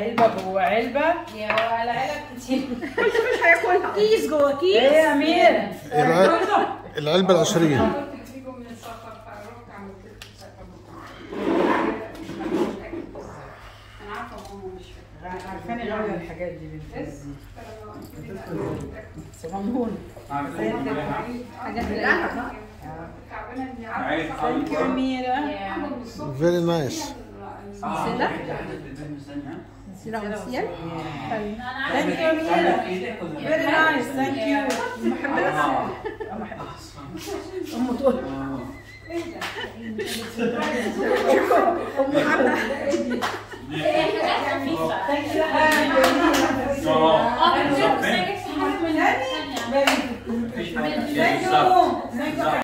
علبة جوه علبة يا على علب كتير مش هياكلها كيس جوه كيس ايه يا امير الع- العلبة العشرين فيكم من السفر فرحت عملت انا عارفه ماما مش فاكره عارفاني غاوية الحاجات دي بنت بس لذيذ. فلما صغنون حاجات تعبانه اني عارفه ثانك يو اميرة فيري نايس سلة سلة ونسيان ثانك يو اميرة فيري نايس ثانك يو ام طول اه ثانك يو